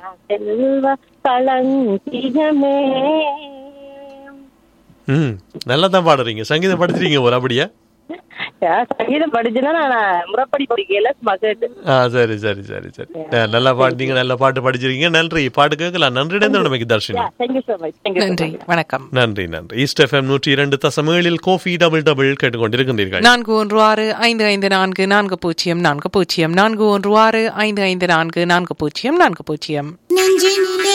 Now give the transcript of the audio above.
செல்வ களஞ்சியமே ம் நல்லா தான் பாடுறீங்க சங்கீதம் படிச்சிருக்கீங்க போல அப்படியா நான் சங்கீதம் படிச்சுன்னா நான் முறைப்படி படிக்கல சும்மா கேட்டு ஆ சரி சரி சரி சரி ஆ, நல்லா பாடுறீங்க நல்ல பாட்டு படிச்சிருக்கீங்க நன்றி பாட்டு கேட்கலாம் நன்றி நமக்கு Darshini thank you so much thank you நன்றி வணக்கம் நன்றி நன்றி ஈஸ்ட் எஃப்எம் நூற்றி இரண்டு தசம் ஏழில் கோஃபி டபுள் டபுள் கேட்டுக்கொண்டிருக்கின்றீர்கள் நான்கு ஒன்று ஆறு ஐந்து ஐந்து நான்கு நான்கு பூஜ்ஜியம் நான்கு பூஜ்ஜியம் நான்கு ஒன்று ஆறு ஐந்து ஐந்து நான்கு நான்கு பூஜ்ஜியம் நான்கு பூஜ்ஜியம் நெஞ்சினிலே